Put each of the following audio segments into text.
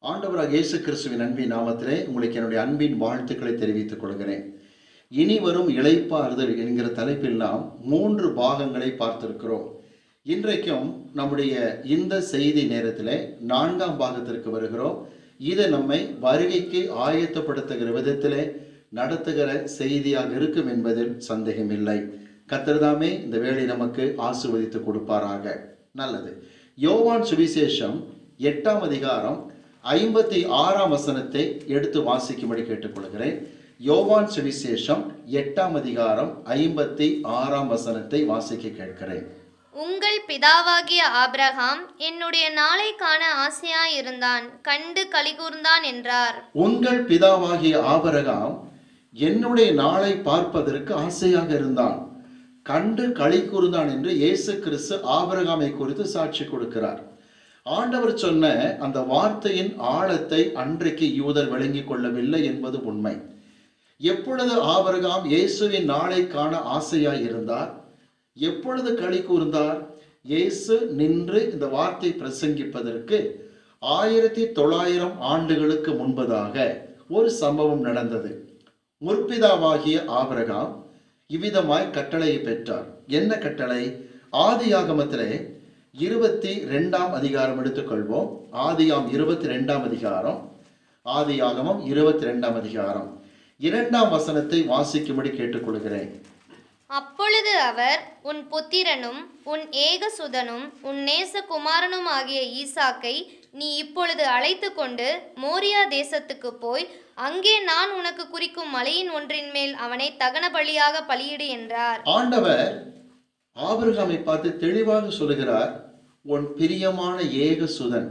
ஆண்டவராக இயேசு கிறிஸ்துவின் அன்பின் நாமத்திலே உங்களுக்கு என்னுடைய அன்பின் வாழ்த்துக்களை தெரிவித்துக் கொள்கிறேன் இனி வரும் இளைப்பாறுதல் என்கிற தலைப்பில் நாம் மூன்று பாகங்களை பார்த்திருக்கிறோம் இன்றைக்கும் நம்முடைய இந்த செய்தி நேரத்தில் நான்காம் பாகத்திற்கு வருகிறோம் இது நம்மை வருகைக்கு ஆயத்தப்படுத்துகிற விதத்திலே நடத்துகிற செய்தியாக இருக்கும் என்பதில் சந்தேகமில்லை கத்திரதாமே இந்த வேலை நமக்கு ஆசிர்வதித்து கொடுப்பாராக நல்லது யோவான் சுவிசேஷம் எட்டாம் அதிகாரம் ஐம்பத்தி ஆறாம் வசனத்தை எடுத்து வாசிக்கும்படி கேட்டுக்கொள்கிறேன் யோவான் சுவிசேஷம் எட்டாம் அதிகாரம் ஐம்பத்தி ஆறாம் வசனத்தை வாசிக்க கேட்கிறேன் உங்கள் பிதாவாகிய ஆபிரகாம் என்னுடைய நாளை காண ஆசையாயிருந்தான் கண்டு கலிகூர்ந்தான் என்றார் உங்கள் பிதாவாகிய ஆபரகாம் என்னுடைய நாளை பார்ப்பதற்கு ஆசையாக இருந்தான் கண்டு களி கூர்ந்தான் என்று இயேசு கிறிஸ்து ஆபரகாமை குறித்து சாட்சி கொடுக்கிறார் ஆண்டவர் சொன்ன அந்த வார்த்தையின் ஆழத்தை அன்றைக்கு யூதர் விளங்கிக் கொள்ளவில்லை என்பது உண்மை எப்பொழுது ஆபரகாம் இயேசுவின் நாளை காண ஆசையாய் இருந்தார் எப்பொழுது களி கூர்ந்தார் இயேசு நின்று இந்த வார்த்தை பிரசங்கிப்பதற்கு ஆயிரத்தி தொள்ளாயிரம் ஆண்டுகளுக்கு முன்பதாக ஒரு சம்பவம் நடந்தது முற்பிதாவாகிய ஆபரகாம் இவ்விதமாய் கட்டளையை பெற்றார் என்ன கட்டளை ஆதியாகமத்திலே இருபத்தி ரெண்டாம் அதிகாரம் எடுத்துக்கொள்வோம் ஆதியாம் இருபத்தி ரெண்டாம் அதிகாரம் ஆதியாகமம் இருபத்தி ரெண்டாம் அதிகாரம் இரண்டாம் வசனத்தை வாசிக்கும்படி கேட்டுக்கொள்கிறேன் அப்பொழுது அவர் உன் புத்திரனும் உன் ஏகசுதனும் உன் நேசகுமாரனும் ஆகிய ஈசாக்கை நீ இப்பொழுது அழைத்து கொண்டு மோரியா தேசத்துக்கு போய் அங்கே நான் உனக்கு குறிக்கும் மலையின் ஒன்றின் மேல் அவனை தகன பலியாக பலியிடு என்றார் ஆண்டவர் ஆபிரகாமை பார்த்து தெளிவாக சொல்லுகிறார் உன் பிரியமான ஏகசுதன்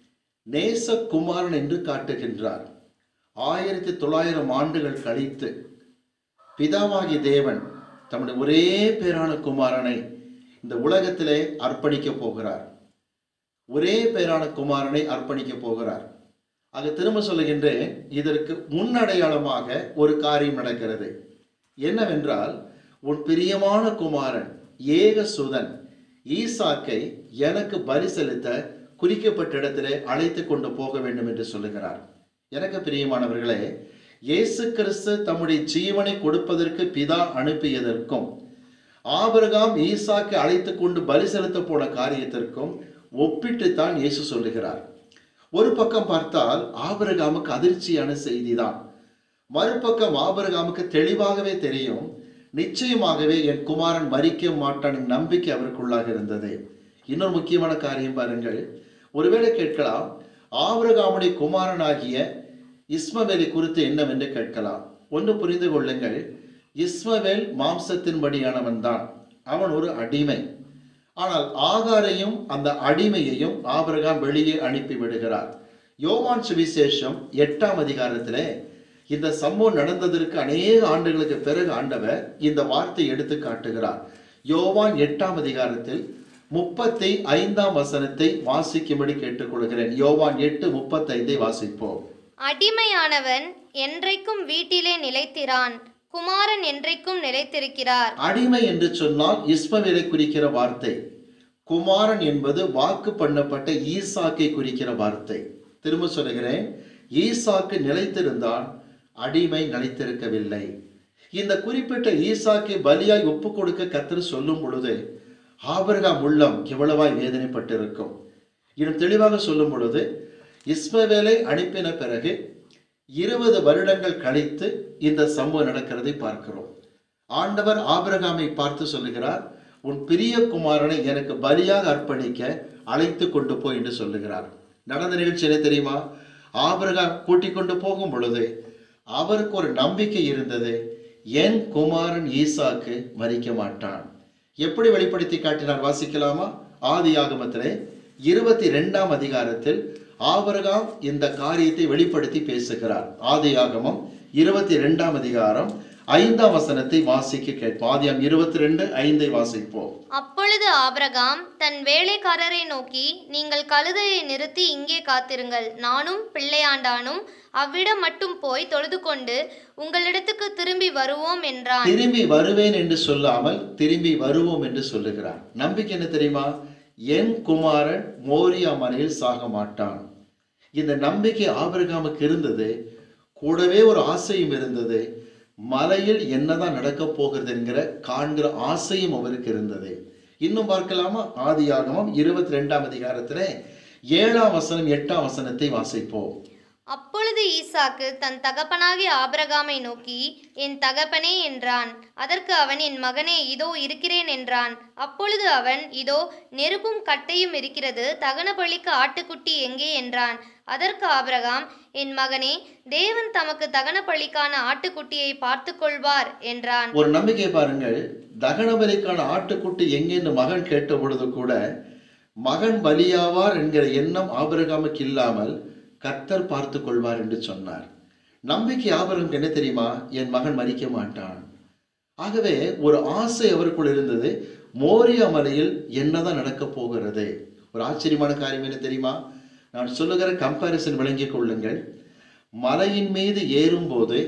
நேசகுமாரன் என்று காட்டுகின்றார் ஆயிரத்தி தொள்ளாயிரம் ஆண்டுகள் கழித்து பிதாவாகி தேவன் தம்முடைய ஒரே பேரான குமாரனை இந்த உலகத்திலே அர்ப்பணிக்க போகிறார் ஒரே பேரான குமாரனை அர்ப்பணிக்க போகிறார் ஆக திரும்ப சொல்லுகின்றேன் இதற்கு முன்னடையாளமாக ஒரு காரியம் நடக்கிறது என்னவென்றால் உன் பிரியமான குமாரன் ஏகசுதன் ஈசாக்கை எனக்கு பலி செலுத்த குறிக்கப்பட்ட இடத்திலே அழைத்து கொண்டு போக வேண்டும் என்று சொல்லுகிறார் எனக்கு பிரியமானவர்களே இயேசு கிறிஸ்து தம்முடைய ஜீவனை கொடுப்பதற்கு பிதா அனுப்பியதற்கும் ஆபிரகாம் ஈசாக்கை அழைத்து கொண்டு பலி செலுத்த போன காரியத்திற்கும் ஒப்பிட்டுத்தான் இயேசு சொல்லுகிறார் ஒரு பக்கம் பார்த்தால் ஆபிரகாமுக்கு அதிர்ச்சியான செய்திதான் மறுபக்கம் ஆபிரகாமுக்கு தெளிவாகவே தெரியும் நிச்சயமாகவே என் குமாரன் மறிக்க மாட்டான் என்ற நம்பிக்கை அவருக்குள்ளாக இருந்தது இன்னொரு முக்கியமான காரியம் பாருங்கள் ஒருவேளை கேட்கலாம் ஆபிரகாமுடைய குமாரனாகிய இஸ்மவேலை குறித்து என்னவென்று கேட்கலாம் ஒன்று புரிந்து கொள்ளுங்கள் இஸ்மவேல் மாம்சத்தின்படியானவன் தான் அவன் ஒரு அடிமை ஆனால் ஆகாரையும் அந்த அடிமையையும் ஆபிரகாம் வெளியே அனுப்பி விடுகிறார் யோவான் சுவிசேஷம் எட்டாம் அதிகாரத்திலே இந்த சம்பவம் நடந்ததற்கு அநேக ஆண்டுகளுக்கு பிறகு ஆண்டவர் இந்த வார்த்தை எடுத்து காட்டுகிறார் யோவான் எட்டாம் அதிகாரத்தில் முப்பத்தி ஐந்தாம் வசனத்தை வாசிக்கும்படி கேட்டுக்கொள்கிறேன் யோவான் எட்டு முப்பத்தைந்தை வாசிப்போம் அடிமையானவன் என்றைக்கும் வீட்டிலே நிலைத்திரான் குமாரன் என்றைக்கும் நிலைத்திருக்கிறார் அடிமை என்று சொன்னால் இஸ்மவேலை குறிக்கிற வார்த்தை குமாரன் என்பது வாக்கு பண்ணப்பட்ட ஈசாக்கை குறிக்கிற வார்த்தை திரும்ப சொல்லுகிறேன் ஈசாக்கு நிலைத்திருந்தான் அடிமை நிலைத்திருக்கவில்லை இந்த குறிப்பிட்ட ஈசாக்கை பலியாய் ஒப்பு கொடுக்க கத்தர் சொல்லும் பொழுது ஆபிரகாம் உள்ளம் எவ்வளவாய் வேதனைப்பட்டிருக்கும் இன்னும் தெளிவாக சொல்லும் பொழுது இஸ்மவேலை அனுப்பின பிறகு இருபது வருடங்கள் கழித்து இந்த சம்பவம் நடக்கிறதை பார்க்கிறோம் ஆண்டவர் ஆபிரகாமை பார்த்து சொல்லுகிறார் உன் பிரிய குமாரனை எனக்கு பலியாக அர்ப்பணிக்க அழைத்து கொண்டு போய் என்று சொல்லுகிறார் நடந்த நிகழ்ச்சி என்ன தெரியுமா ஆபிரகாம் கூட்டிக் கொண்டு போகும் பொழுது அவருக்கு ஒரு நம்பிக்கை இருந்தது என் குமாரன் ஈசாக்கு மறிக்க மாட்டான் எப்படி வெளிப்படுத்தி காட்டினார் வாசிக்கலாமா ஆதி ஆகமத்திலே இருபத்தி ரெண்டாம் அதிகாரத்தில் ஆபரகாம் இந்த காரியத்தை வெளிப்படுத்தி பேசுகிறார் ஆதி ஆகமம் இருபத்தி ரெண்டாம் அதிகாரம் ஐந்தாம் வசனத்தை வாசிக்க கேட்போம் ஆதியாம் இருபத்தி ரெண்டு ஐந்தை வாசிப்போம் அப்பொழுது ஆபிரகாம் தன் வேலைக்காரரை நோக்கி நீங்கள் கழுதையை நிறுத்தி இங்கே காத்திருங்கள் நானும் பிள்ளையாண்டானும் அவ்விடம் மட்டும் போய் தொழுது கொண்டு உங்களிடத்துக்கு திரும்பி வருவோம் என்றான் திரும்பி வருவேன் என்று சொல்லாமல் திரும்பி வருவோம் என்று சொல்லுகிறார் நம்பிக்கை என்ன தெரியுமா என் குமாரன் மோரியா மலையில் சாக மாட்டான் இந்த நம்பிக்கை ஆபிரகாமுக்கு இருந்தது கூடவே ஒரு ஆசையும் இருந்தது மலையில் என்னதான் நடக்க போகிறது என்கிற காண்கிற ஆசையும் அவருக்கு இருந்தது இன்னும் பார்க்கலாமா ஆதியாகமம் இருபத்தி ரெண்டாம் அதிகாரத்துல ஏழாம் வசனம் எட்டாம் வசனத்தை வாசிப்போம் அப்பொழுது ஈசாக்கு தன் தகப்பனாகிய ஆபிரகாமை நோக்கி என் தகப்பனே என்றான் அதற்கு அவன் என் மகனே இதோ இருக்கிறேன் என்றான் அப்பொழுது அவன் இதோ நெருப்பும் கட்டையும் இருக்கிறது தகன பலிக்கு ஆட்டுக்குட்டி எங்கே என்றான் அதற்கு ஆபிரகாம் என் மகனே தேவன் தமக்கு தகன பலிக்கான ஆட்டுக்குட்டியை பார்த்து கொள்வார் என்றான் ஒரு நம்பிக்கை பாருங்கள் தகன பலிக்கான ஆட்டுக்குட்டி எங்கேன்னு மகன் கேட்ட பொழுது கூட மகன் பலியாவார் என்கிற எண்ணம் ஆபிரகாமுக்கு இல்லாமல் கர்த்தர் பார்த்து கொள்வார் என்று சொன்னார் நம்பிக்கை ஆபிரகாமுக்கு என்ன தெரியுமா என் மகன் மறிக்க மாட்டான் ஆகவே ஒரு ஆசை அவருக்குள் இருந்தது மோரியா மலையில் என்னதான் நடக்க போகிறது ஒரு ஆச்சரியமான காரியம் என்ன தெரியுமா நான் சொல்லுகிற கம்பாரிசன் விளங்கிக் கொள்ளுங்கள் மலையின் மீது ஏறும்போது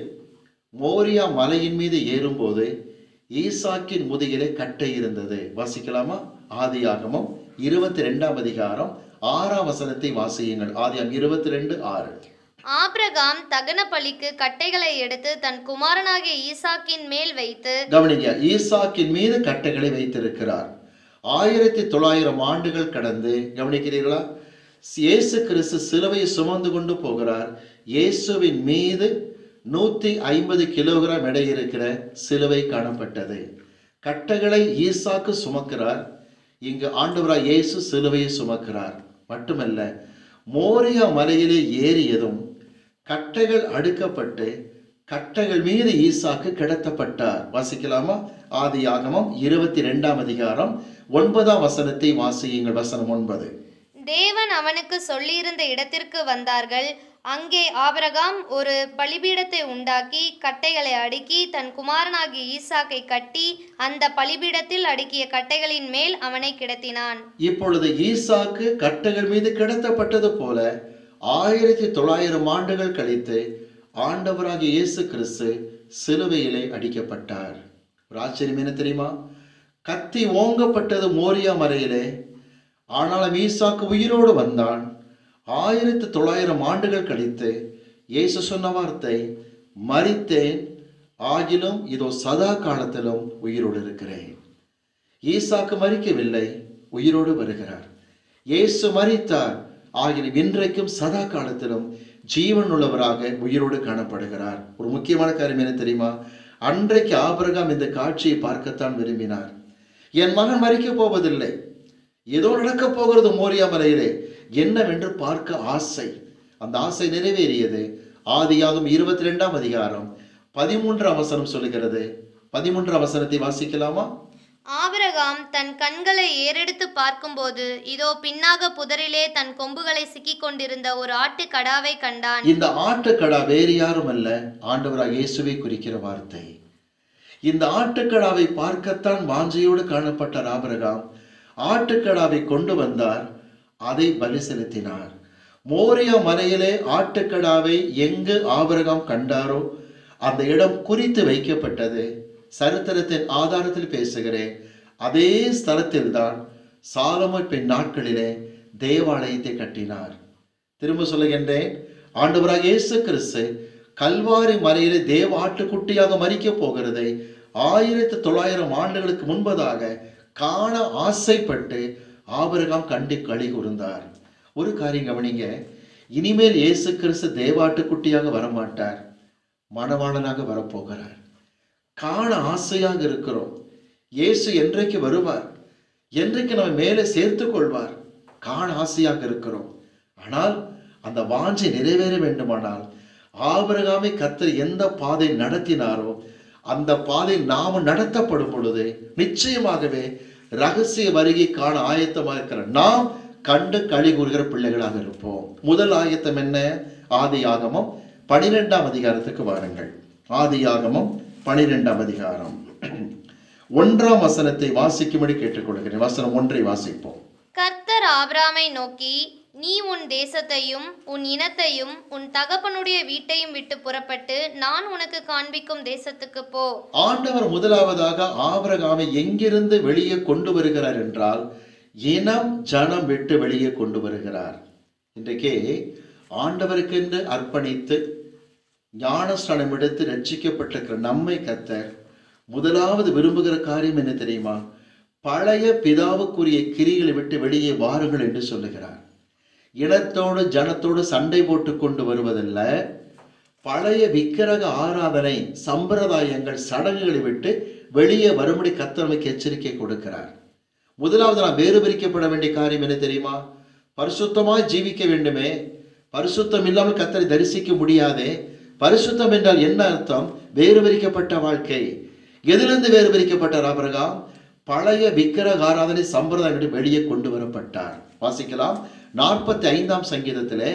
மோரியா மலையின் மீது ஏறும்போது ஈசாக்கின் முதுகிலே கட்டை இருந்தது வாசிக்கலாமா ஆதியாகமம் இருபத்தி ரெண்டாம் அதிகாரம் ஆறாம் வசனத்தை வாசியுங்கள் ஆதியாகம் இருபத்தி ரெண்டு ஆறு ஆபிரகாம் தகன பலிக்கு கட்டைகளை எடுத்து தன் குமாரனாகிய ஈசாக்கின் மேல் வைத்து கவனிங்க ஈசாக்கின் மீது கட்டைகளை வைத்திருக்கிறார் ஆயிரத்தி தொள்ளாயிரம் ஆண்டுகள் கடந்து கவனிக்கிறீர்களா இயேசு கிறிஸ்து சிலுவையை சுமந்து கொண்டு போகிறார் இயேசுவின் மீது நூத்தி ஐம்பது கிலோகிராம் எடை இருக்கிற சிலுவை காணப்பட்டது கட்டைகளை ஈசாக்கு சுமக்கிறார் இங்கு ஆண்டவராய் இயேசு சிலுவையை சுமக்கிறார் மட்டுமல்ல மோரியா மலையிலே ஏறியதும் கட்டைகள் அடுக்கப்பட்டு கட்டைகள் மீது ஈசாக்கு கிடத்தப்பட்டார் வாசிக்கலாமா ஆதியாகமம் இருபத்தி ரெண்டாம் அதிகாரம் ஒன்பதாம் வசனத்தை வாசியுங்கள் வசனம் ஒன்பது தேவன் அவனுக்கு சொல்லியிருந்த இடத்திற்கு வந்தார்கள் அங்கே ஆபிரகாம் ஒரு பலிபீடத்தை உண்டாக்கி கட்டைகளை அடுக்கி தன் குமாரனாகிய ஈசாக்கை கட்டி அந்த பலிபீடத்தில் அடுக்கிய கட்டைகளின் மேல் அவனை கிடத்தினான் இப்பொழுது ஈசாக்கு கட்டைகள் மீது கிடத்தப்பட்டது போல ஆயிரத்தி தொள்ளாயிரம் ஆண்டுகள் கழித்து ஆண்டவராகிய இயேசு கிறிஸ்து சிலுவையிலே அடிக்கப்பட்டார் ஒரு ஆச்சரியம் என்ன தெரியுமா கத்தி ஓங்கப்பட்டது மோரியா மலையிலே ஆனாலும் ஈசாக்கு உயிரோடு வந்தான் ஆயிரத்தி தொள்ளாயிரம் ஆண்டுகள் கழித்து இயேசு சொன்ன வார்த்தை மரித்தேன் ஆகிலும் இதோ சதா காலத்திலும் உயிரோடு இருக்கிறேன் ஈசாக்கு மறிக்கவில்லை உயிரோடு வருகிறார் இயேசு மரித்தார் ஆகிலும் இன்றைக்கும் சதா காலத்திலும் ஜீவன் உள்ளவராக உயிரோடு காணப்படுகிறார் ஒரு முக்கியமான காரியம் என்ன தெரியுமா அன்றைக்கு ஆபிரகாம் இந்த காட்சியை பார்க்கத்தான் விரும்பினார் என் மகன் மறிக்கப் போவதில்லை ஏதோ நடக்கப் போகிறது மோரியா மலையிலே என்னவென்று பார்க்க ஆசை அந்த ஆசை நிறைவேறியது ஆதியாகும் இருபத்தி ரெண்டாம் அதிகாரம் பதிமூன்றாம் வசனம் சொல்லுகிறது பதிமூன்றாம் வசனத்தை வாசிக்கலாமா ஆபிரகாம் தன் கண்களை ஏறெடுத்து பார்க்கும்போது இதோ பின்னாக புதரிலே தன் கொம்புகளை சிக்கிக் கொண்டிருந்த ஒரு ஆட்டு கடாவை கண்டான் இந்த ஆட்டுக்கடா வேறு யாரும் அல்ல ஆண்டவராக இயேசுவை குறிக்கிற வார்த்தை இந்த ஆட்டுக்கடாவை பார்க்கத்தான் வாஞ்சையோடு காணப்பட்ட ஆபிரகாம் ஆட்டுக்கடாவை கொண்டு வந்தார் அதை பலி செலுத்தினார் மோரியா மலையிலே ஆட்டுக்கடாவை எங்கு ஆபிரகாம் கண்டாரோ அந்த இடம் குறித்து வைக்கப்பட்டது சரித்திரத்தின் ஆதாரத்தில் பேசுகிறேன் அதே ஸ்தலத்தில்தான் சாலமோன் பின் நாட்களிலே தேவாலயத்தை கட்டினார் திரும்ப சொல்லுகின்றேன் ஆண்டவராக இயேசு கிறிஸ்து கல்வாரி மலையிலே தேவ ஆட்டுக்குட்டியாக மறிக்கப் போகிறதை ஆயிரத்தி தொள்ளாயிரம் ஆண்டுகளுக்கு முன்பதாக காண ஆசைப்பட்டு ஆபிரகாம் கண்டு களி கூர்ந்தார் ஒரு காரியம் கவனிங்க இனிமேல் இயேசு கிறிஸ்து தேவாட்டுக்குட்டியாக வரமாட்டார் மணவாளனாக வரப்போகிறார் காண ஆசையாக இருக்கிறோம் இயேசு என்றைக்கு வருவார் என்றைக்கு நம்ம மேலே சேர்த்து கொள்வார் காண ஆசையாக இருக்கிறோம் ஆனால் அந்த வாஞ்சை நிறைவேற வேண்டுமானால் ஆபிரகாமை கத்தர் எந்த பாதை நடத்தினாரோ அந்த பாதை நாம நடத்தப்படும் பொழுது நிச்சயமாகவே ரகசிய வருகை காண ஆயத்தமாக இருக்கிற நாம் கண்டு களி கூறுகிற பிள்ளைகளாக இருப்போம் முதல் ஆயத்தம் என்ன ஆதி ஆகமம் பனிரெண்டாம் அதிகாரத்துக்கு வாருங்கள் ஆதி ஆகமம் பனிரெண்டாம் அதிகாரம் ஒன்றாம் வசனத்தை வாசிக்கும்படி கேட்டுக்கொள்கிறேன் வசனம் ஒன்றை வாசிப்போம் கர்த்தர் ஆபிராமை நோக்கி நீ உன் தேசத்தையும் உன் இனத்தையும் உன் தகப்பனுடைய வீட்டையும் விட்டு புறப்பட்டு நான் உனக்கு காண்பிக்கும் தேசத்துக்கு போ ஆண்டவர் முதலாவதாக ஆபிரகாமை எங்கிருந்து வெளியே கொண்டு வருகிறார் என்றால் இனம் ஜனம் விட்டு வெளியே கொண்டு வருகிறார் இன்றைக்கே ஆண்டவருக்கென்று அர்ப்பணித்து ஞானஸ்நானம் எடுத்து ரட்சிக்கப்பட்டிருக்கிற நம்மை கத்தர் முதலாவது விரும்புகிற காரியம் என்ன தெரியுமா பழைய பிதாவுக்குரிய கிரிகளை விட்டு வெளியே வாருங்கள் என்று சொல்லுகிறார் இனத்தோடு ஜனத்தோடு சண்டை போட்டு கொண்டு வருவதல்ல பழைய விக்கிரக ஆராதனை சம்பிரதாயங்கள் சடங்குகளை விட்டு வெளியே வரும்படி கர்த்தர் நமக்கு எச்சரிக்கை கொடுக்கிறார் முதலாவது நாம் வேறு பிரிக்கப்பட வேண்டிய காரியம் என்ன தெரியுமா பரிசுத்தமாய் ஜீவிக்க வேண்டுமே பரிசுத்தம் இல்லாமல் கத்தரை தரிசிக்க முடியாதே பரிசுத்தம் என்றால் என்ன அர்த்தம் வேறு பிரிக்கப்பட்ட வாழ்க்கை எதிலிருந்து வேறு பிரிக்கப்பட்டார் ஆபிரகாம் பழைய விக்கிரக ஆராதனை சம்பிரதாயம் வெளியே கொண்டு வரப்பட்டார் வாசிக்கலாம் நாற்பத்தி ஐந்தாம் சங்கீதத்திலே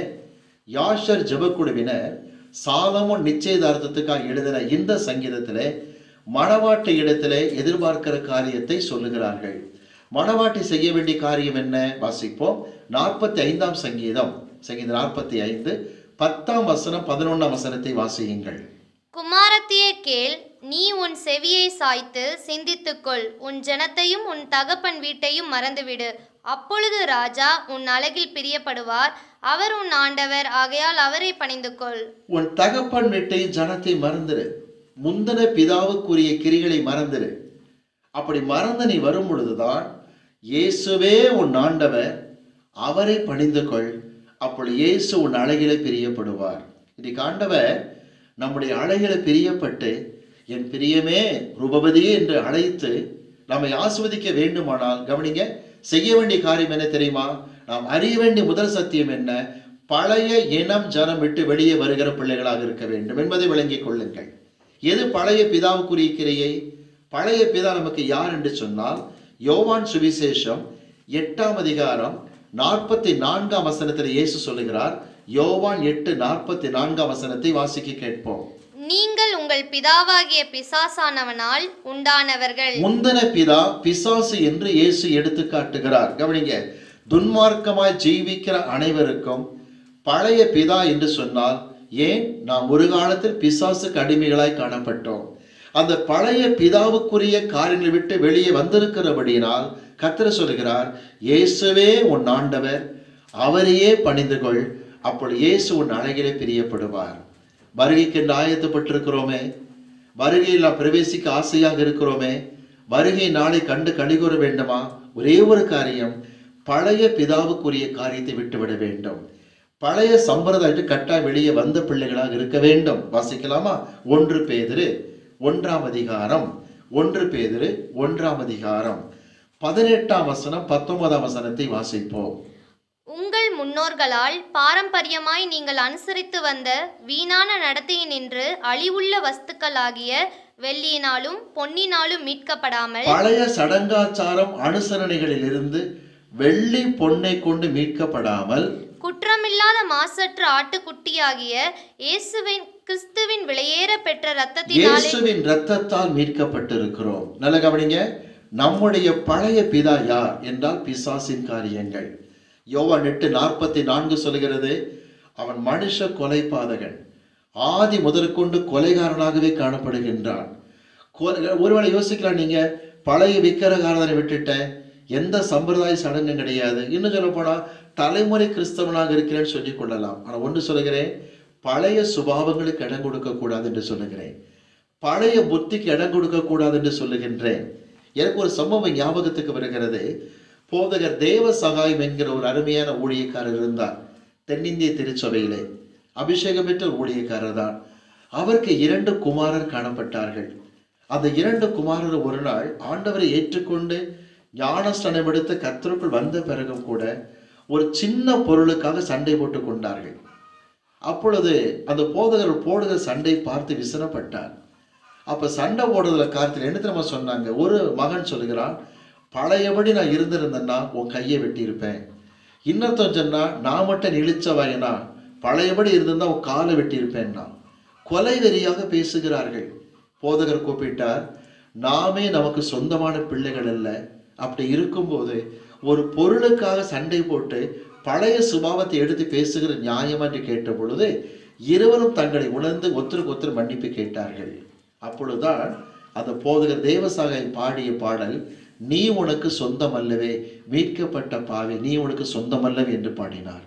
யாஷர் ஜெபக்குழுவினர் சாலமோன் நிச்சயதார்த்தத்துக்காக எழுதின இந்த சங்கீதத்திலே மணவாட்டி இடத்திலே எதிர்பார்க்கிற காரியத்தை சொல்லுகிறார்கள் மணவாட்டி செய்ய வேண்டிய காரியம் என்ன வாசிப்போம் நாற்பத்தி ஐந்தாம் சங்கீதம் சங்கீதம் நாற்பத்தி ஐந்து பத்தாம் வசனம் பதினொன்றாம் வசனத்தை வாசியுங்கள் குமாரத்தியே கேள் நீ உன் செவியை சாய்த்து சிந்தித்துக்கொள் உன் ஜனத்தையும் உன் தகப்பன் வீட்டையும் மறந்துவிடு அப்பொழுது ராஜா உன் அழகில் பிரியப்படுவார் அவர் உன் ஆண்டவர் ஆகையால் அவரை பணிந்து கொள் உன் தகப்பன் வீட்டை ஜனத்தை மறந்துரு முந்தின பிதாவுக்குரிய கிரிகளை மறந்துரு அப்படி மறந்து நீ வரும் பொழுதுதான் இயேசுவே உன் ஆண்டவர் அவரை பணிந்து கொள் அப்பொழுது இயேசு உன் அழகிலே பிரியப்படுவார் இன்னைக்கு ஆண்டவர் நம்முடைய அழகில பிரியப்பட்டு என் பிரியமே ரூபவதியே என்று அழைத்து நம்மை ஆஸ்வதிக்க வேண்டுமானால் கவனிங்க செய்ய வேண்டிய காரியம் என்ன தெரியுமா நாம் அறிய வேண்டிய முதல் சத்தியம் என்ன பழைய இனம் ஜனம் விட்டு வெளியே வருகிற பிள்ளைகளாக இருக்க வேண்டும் என்பதை விளங்கிக் கொள்ளுங்கள் எது பழைய பிதாவுக்குரிய கிரியை பழைய பிதா நமக்கு யார் என்று சொன்னால் யோவான் சுவிசேஷம் எட்டாம் அதிகாரம் நாற்பத்தி நான்காம் வசனத்தில் இயேசு சொல்லுகிறார் யோவான் எட்டு நாற்பத்தி நான்காம் வசனத்தை வாசிக்க கேட்போம் நீங்கள் உங்கள் பிதாவாகிய பிசாசானவனால் உண்டானவர்கள் முந்தன பிதா பிசாசு என்று இயேசு எடுத்து காட்டுகிறார் கவனிங்க துன்மார்க்கமாய் ஜீவிக்கிற அனைவருக்கும் பழைய பிதா என்று சொன்னால் ஏன் நாம் ஒரு காலத்தில் பிசாசுக்கு அடிமைகளாய் காணப்பட்டோம் அந்த பழைய பிதாவுக்குரிய காரியங்களை விட்டு வெளியே வந்திருக்கிறபடியினால் கர்த்தர் சொல்கிறார் இயேசுவே உன் ஆண்டவர் அவரையே பணிந்து கொள் அப்பொழுது இயேசு உன் அழகிலே பிரியப்படுவார் வருகைக்கு என்று ஆயத்தப்பட்டிருக்கிறோமே வருகையில் நாம் பிரவேசிக்க ஆசையாக இருக்கிறோமே வருகை நாளை கண்டு கழிகூற வேண்டுமா ஒரே ஒரு காரியம் பழைய பிதாவுக்குரிய காரியத்தை விட்டுவிட வேண்டும் பழைய சம்பிரதாயத்தை கட்டாய் வெளியே வந்த பிள்ளைகளாக இருக்க வேண்டும் வாசிக்கலாமா ஒன்று பேதிரு ஒன்றாம் அதிகாரம் ஒன்று பேதிரு ஒன்றாம் அதிகாரம் பதினெட்டாம் வசனம் பத்தொன்பதாம் வசனத்தை வாசிப்போம் உங்கள் முன்னோர்களால் பாரம்பரியமாய் நீங்கள் அனுசரித்து வந்த வீணான நடத்தையினின்று அழிவுள்ள வஸ்துக்களாகிய வெள்ளியினாலும் பொன்னினாலும் மீட்கப்படாமல் பழைய சடங்காச்சாரம் அனுசரணைகளில் இருந்து வெள்ளி பொன்னை கொண்டு மீட்கப்படாமல் குற்றமில்லாத மாசற்ற ஆட்டுக்குட்டியாகிய இயேசுவின் கிறிஸ்துவின் விலையேற பெற்ற இரத்தத்தினாலே இயேசுவின் இரத்தத்தால் மீட்கப்பட்டிருக்கிறோம் நல்ல கவனிங்க நம்முடைய பழைய பிதா யார் என்றால் பிசாசின் காரியங்கள் யோவான் எட்டு நாற்பத்தி நான்கு சொல்கிறது அவன் மனுஷ கொலைபாதகன் ஆதி முதற்கொண்டு கொலைகாரனாகவே காணப்படுகின்றான் கொலை- ஒருவேளை யோசிக்கலாம் நீங்க பழைய விக்கிரகாரனை விட்டுட்டேன் எந்த சம்பிரதாய சடங்கும் கிடையாது இன்னும் சொல்ல போனா தலைமுறை கிறிஸ்தவனாக இருக்கிறேன்னு சொல்லிக் கொள்ளலாம் ஆனா ஒன்று சொல்லுகிறேன் பழைய சுபாவங்களுக்கு இடம் கொடுக்க கூடாது என்று சொல்லுகிறேன் பழைய புத்திக்கு இடம் கொடுக்க கூடாது என்று சொல்லுகின்றேன் எனக்கு ஒரு சம்பவம் ஞாபகத்துக்கு வருகிறது போதகர் தேவ சகாயம் என்கிற ஒரு அருமையான ஊழியக்காரர் இருந்தார் தென்னிந்திய திருச்சபையிலே அபிஷேகம் பெற்ற ஒரு ஊழியக்காரர் தான் அவருக்கு இரண்டு குமாரர் காணப்பட்டார்கள் அந்த இரண்டு குமாரர் ஒரு நாள் ஆண்டவரை ஏற்றுக்கொண்டு ஞானஸ்தானம் எடுத்து கர்த்தருக்குள் வந்த பிறகும் கூட ஒரு சின்ன பொருளுக்காக சண்டை போட்டு கொண்டார்கள் அப்பொழுது அந்த போதகர் போடுகிற சண்டை பார்த்து விசனப்பட்டார் அப்ப சண்டை போடுறதுல காலத்தில் என்ன தெரியுமா சொன்னாங்க ஒரு மகன் சொல்லுகிறான் பழையபடி நான் இருந்திருந்தேன்னா உன் கையை வெட்டியிருப்பேன் இன்னொருத்தன் சொன்னா நான் மட்டும் இழிச்சவாயனா பழையபடி இருந்திருந்தா உன் காலை வெட்டியிருப்பேன்னா கொலை வெறியாக பேசுகிறார்கள் போதகர் கூப்பிட்டார் நாமே நமக்கு சொந்தமான பிள்ளைகள் அல்ல அப்படி இருக்கும்போது ஒரு பொருளுக்காக சண்டை போட்டு பழைய சுபாவத்தை எடுத்து பேசுகிற நியாயம் என்று கேட்ட பொழுது இருவரும் தங்களை உணர்ந்து ஒருத்தருக்கு ஒருத்தர் மன்னிப்பு கேட்டார்கள் அப்பொழுதுதான் அந்த போதகர் தேவசாகை பாடிய பாடல் நீ உனக்கு சொந்தமல்லவே மீட்கப்பட்ட பாவி நீ உனக்கு சொந்தமல்லவே என்று பாடினார்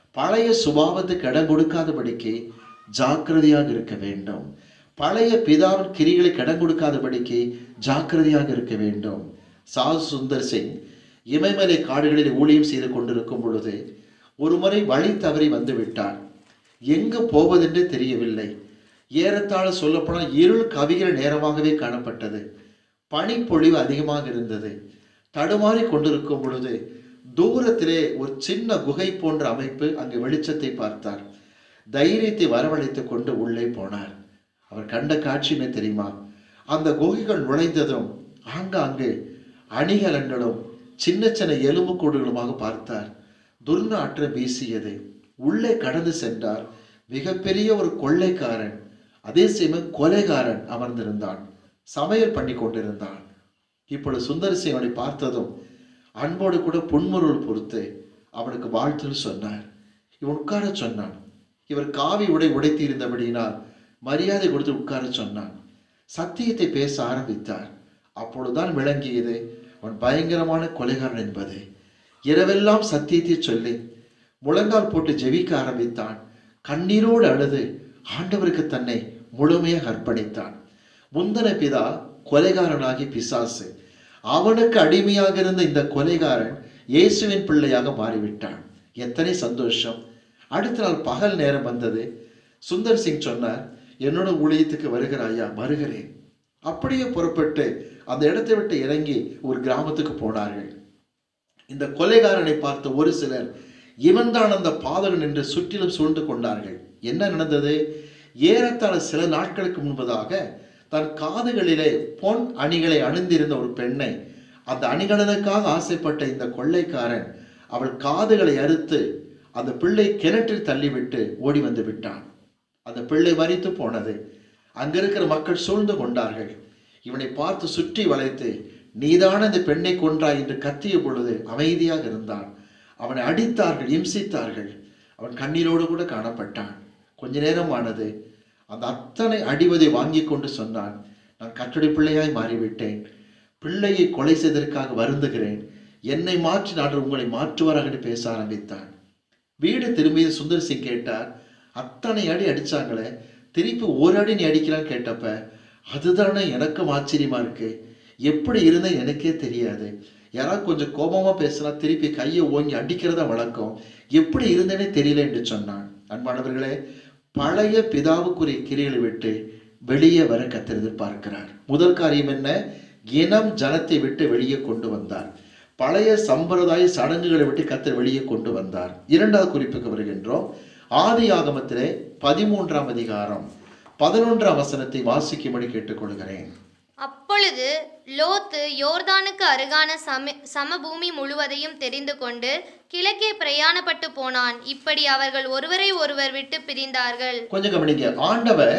பழைய சுபாவத்துக்கு இடம் கொடுக்காதபடிக்கு ஜாக்கிரதையாக இருக்க வேண்டும் பழைய பிதாவின் கிரிகளுக்கு இடம் கொடுக்காதபடிக்கு ஜாக்கிரதையாக இருக்க வேண்டும் சாது சுந்தர் சிங் இமயமலை காடுகளில் ஊழியம் செய்து கொண்டிருக்கும் பொழுது ஒருமுறை வழி தவறி வந்து விட்டார் எங்கு போவதென்று தெரியவில்லை ஏறத்தாழ சொல்லப்போனால் இருள் கவிகிற நேரமாகவே காணப்பட்டது பனிப்பொழிவு அதிகமாக இருந்தது தடுமாறி கொண்டிருக்கும் பொழுது தூரத்திலே ஒரு சின்ன குகை போன்ற அமைப்பு அங்கு வெளிச்சத்தை பார்த்தார் தைரியத்தை வரவழைத்துக் கொண்டு உள்ளே போனார் அவர் கண்ட காட்சி என்ன தெரியுமா அந்த குகைகள் நுழைந்ததும் ஆங்காங்கு அணிகலன்களும் சின்ன சின்ன எலும்புக்கூடுகளுமாக பார்த்தார் துர்நாற்றம் வீசியது உள்ளே கடந்து சென்றார் மிகப்பெரிய ஒரு கொள்ளைக்காரன் அதே சமயம் கொலைகாரன் அமர்ந்திருந்தான் சமையல் பண்ணி கொண்டிருந்தான் இப்பொழுது சுந்தரசி அவனை பார்த்ததும் அன்போடு கூட புன்முருள் பொறுத்து அவனுக்கு வாழ்த்துன்னு சொன்னார் இவன் உட்கார சொன்னான் இவர் காவி உடை உடைத்து இருந்தபடியினால் மரியாதை கொடுத்து உட்கார சொன்னான் சத்தியத்தை பேச ஆரம்பித்தார் அப்பொழுதுதான் விளங்கியது அவன் பயங்கரமான கொலைகாரன் என்பது இரவெல்லாம் சத்தியத்தை சொல்லி முழங்கால் போட்டு ஜெபிக்க ஆரம்பித்தான் கண்ணீரோடு அழுது ஆண்டவருக்கு தன்னை முழுமையாக அர்ப்பணித்தான் முந்தன பிதா கொலைகாரனாகி பிசாசு அவனுக்கு அடிமையாக இருந்த இந்த கொலைகாரன் இயேசுவின் பிள்ளையாக மாறிவிட்டான் எத்தனை சந்தோஷம் அடுத்த நாள் பகல் நேரம் வந்தது சுந்தர் சிங் சொன்னார் என்னோட ஊழியத்துக்கு வருகிறாயா வருகிறேன் அப்படியே புறப்பட்டு அந்த இடத்தை விட்டு இறங்கி ஒரு கிராமத்துக்கு போனார்கள் இந்த கொலைகாரனை பார்த்த ஒரு சிலர் இவன்தான் அந்த பாதகன் என்று சுற்றிலும் சூழ்ந்து கொண்டார்கள் என்ன நடந்தது ஏறத்தாழ சில நாட்களுக்கு முன்பதாக தன் காதுகளிலே பொன் அணிகளை அணிந்திருந்த ஒரு பெண்ணை அந்த அணிகலனுக்காக ஆசைப்பட்ட இந்த கொள்ளைக்காரன் அவள் காதுகளை அறுத்து அந்த பிள்ளை கிணற்றில் தள்ளிவிட்டு ஓடி வந்து விட்டான் அந்த பிள்ளை மறித்து போனது அங்க இருக்கிற மக்கள் சூழ்ந்து கொண்டார்கள் இவனை பார்த்து சுற்றி வளைத்து நீதான இந்த பெண்ணை கொன்றாய் என்று கத்திய பொழுது அமைதியாக இருந்தான் அவனை அடித்தார்கள் இம்சித்தார்கள் அவன் கண்ணீரோடு கூட காணப்பட்டான் கொஞ்ச நேரம் ஆனது அந்த அத்தனை அடிவதை வாங்கி கொண்டு சொன்னான் நான் கட்டளை பிள்ளையாய் மாறிவிட்டேன் பிள்ளையை கொலை செய்ததற்காக வருந்துகிறேன் என்னை மாற்றி நான் உங்களை மாற்றுவாராக என்று பேச ஆரம்பித்தான் வீடு திரும்பிய சுந்தர் சிங் கேட்டார் அத்தனை அடி அடிச்சாங்களே திருப்பி ஒரு அடி நீ அடிக்கிறான்னு கேட்டப்ப அதுதானே எனக்கும் ஆச்சரியமா இருக்கு எப்படி இருந்தேன் எனக்கே தெரியாது யாராவது கொஞ்சம் கோபமா பேசினா திருப்பி கையை ஓங்கி அடிக்கிறதா வழக்கம் எப்படி இருந்தேனே தெரியல என்று சொன்னான் அன்பானவர்களே பழைய பிதாவுக்குரிய கிரிகளை விட்டு வெளியே வர கத்தர் எதிர்பார்க்கிறார் முதல் காரியம் என்ன இனம் ஜனத்தை விட்டு வெளியே கொண்டு வந்தார் பழைய சம்பிரதாய சடங்குகளை விட்டு கத்தர் வெளியே கொண்டு வந்தார் இரண்டாவது குறிப்புக்கு வருகின்றோம் ஆதி ஆகமத்திலே பதிமூன்றாம் அதிகாரம் பதினொன்றாம் வசனத்தை வாசிக்கும்படி கேட்டுக்கொள்கிறேன் அப்பொழுது லோத்து யோர்தானுக்கு அருகான சம சமபூமி முழுவதையும் தெரிந்து கொண்டு கிழக்கே பிரயாணப்பட்டு போனான் இப்படி அவர்கள் ஒருவரை ஒருவர் விட்டு பிரிந்தார்கள் கொஞ்சம் கவனிங்க ஆண்டவர்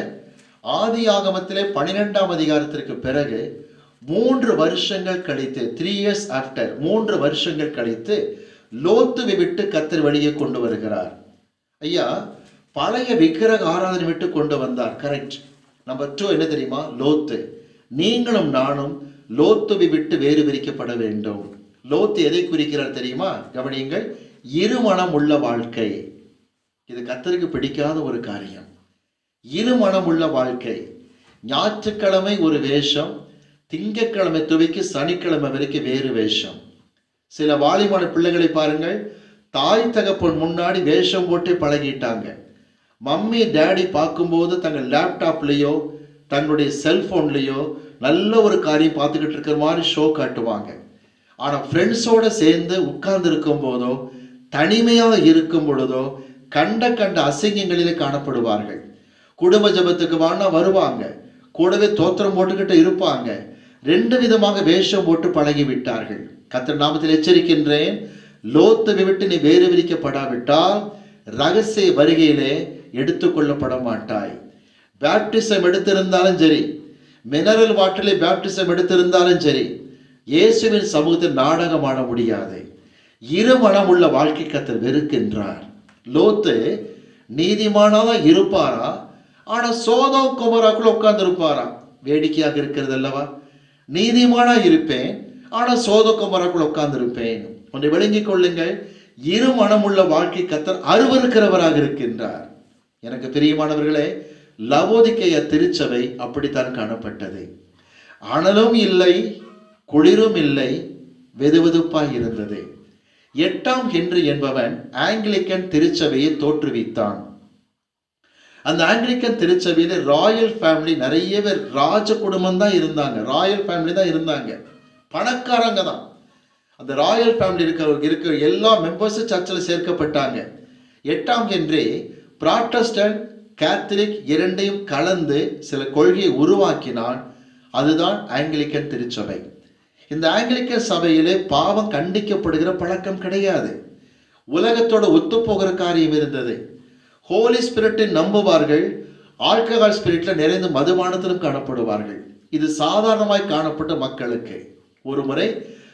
ஆதி ஆகமத்திலே பன்னிரெண்டாம் அதிகாரத்திற்கு பிறகு மூன்று வருஷங்கள் கழித்து த்ரீ இயர்ஸ் ஆஃப்டர் மூன்று வருஷங்கள் கழித்து லோத்துவை விட்டு கத்தர் வெளியே கொண்டு வருகிறார் ஐயா பழைய விக்கிரக ஆராதனை விட்டு கொண்டு வந்தார் கரெக்ட் நம்பர் டூ என்ன தெரியுமா லோத்து நீங்களும் நானும் லோத்துவை விட்டு வேறு பிரிக்கப்பட வேண்டும் லோத்து எதை குறிக்கிறார் தெரியுமா கவனியுங்கள் இருமணம் உள்ள வாழ்க்கை இது கத்தருக்கு பிடிக்காத ஒரு காரியம் இருமணம் உள்ள வாழ்க்கை ஞாயிற்றுக்கிழமை ஒரு வேஷம் திங்கட்கிழமை துவைக்கு சனிக்கிழமை வரைக்கும் வேறு வேஷம் சில வாலிபன பிள்ளைகளை பாருங்கள் தாய் தகப்பன் முன்னாடி வேஷம் போட்டு பழகிட்டாங்க மம்மி டேடி பார்க்கும்போது தங்கள் லேப்டாப்லேயோ தங்களுடைய செல்ஃபோன்லேயோ நல்ல ஒரு காரியம் பார்த்துக்கிட்டு இருக்கிற மாதிரி ஷோ காட்டுவாங்க ஆனால் ஃப்ரெண்ட்ஸோட சேர்ந்து உட்கார்ந்து இருக்கும் போதோ தனிமையாக இருக்கும் பொழுதோ கண்ட கண்ட அசிங்கங்களிலே காணப்படுவார்கள் குடும்ப ஜபத்துக்கு வானா வருவாங்க கூடவே தோத்திரம் போட்டுக்கிட்டு இருப்பாங்க ரெண்டு விதமாக வேஷம் போட்டு பழகி விட்டார்கள் கத்தர் நாமத்தில் எச்சரிக்கின்றேன் லோத்துவை விட்டு நீ வேறு விரிக்கப்படாவிட்டால் ரகசிய வருகையிலே எடுத்துக்கொள்ளப்பட மாட்டாய் பேப்டிசம் எடுத்திருந்தாலும் சரி மினரல் வாட்டரில் பேப்டிசம் எடுத்திருந்தாலும் சரி இயேசுவின் சமூகத்தில் நாடகம் ஆட முடியாது இருமணம் உள்ள வாழ்க்கை கத்தர் வெறுக்கின்றார் லோத்து நீதிமானாதான் இருப்பாரா ஆனா சோதம் குமராக்குள்ள உட்கார்ந்து இருப்பாரா வேடிக்கையாக இருக்கிறது அல்லவா நீதிமானா இருப்பேன் ஆனா சோத குமராக்குள்ள உட்கார்ந்து இருப்பேன் ஒன்றை விளங்கிக் கொள்ளுங்கள் இரு மனமுள்ள வாழ்க்கை கத்தர் அருவருக்கிறவராக இருக்கின்றார் எனக்கு பிரியமானவர்களே லவோதிக்கைய திருச்சபை அப்படித்தான் காணப்பட்டது அனலும் இல்லை குளிரும் இல்லை வெதுவெதுப்பாய் இருந்தது எட்டாம் ஹென்றி என்பவன் ஆங்கிலிக்கன் திருச்சபையை தோற்றுவித்தான் அந்த ஆங்கிலிக்கன் திருச்சபையில ராயல் ஃபேமிலி நிறைய பேர் ராஜ குடும்பம் தான் இருந்தாங்க ராயல் ஃபேமிலி தான் இருந்தாங்க பணக்காரங்க தான் அந்த ராயல் ஃபேமிலி இருக்கிற இருக்கிற எல்லா மெம்பர்ஸும் சர்ச்சில் சேர்க்கப்பட்டாங்க எட்டாம் ஹென்றி ப்ராட்டஸ்டன்ட் கேத்தலிக் இரண்டையும் கலந்து சில கொள்கையை உருவாக்கினான் அதுதான் ஆங்கிலிக்கன் திருச்சபை இந்த ஆங்கிலிக்கன் சபையிலே பாவம் கண்டிக்கப்படுகிற பழக்கம் கிடையாது உலகத்தோட ஒத்துப்போகிற காரியம் இருந்தது ஹோலி ஸ்பிரிட்டை நம்புவார்கள் ஆல்கஹால் ஸ்பிரிட்ல நிறைந்து மதுபானத்திலும் காணப்படுவார்கள் இது சாதாரணமாய் காணப்பட்ட மக்களுக்கு ஒரு முறை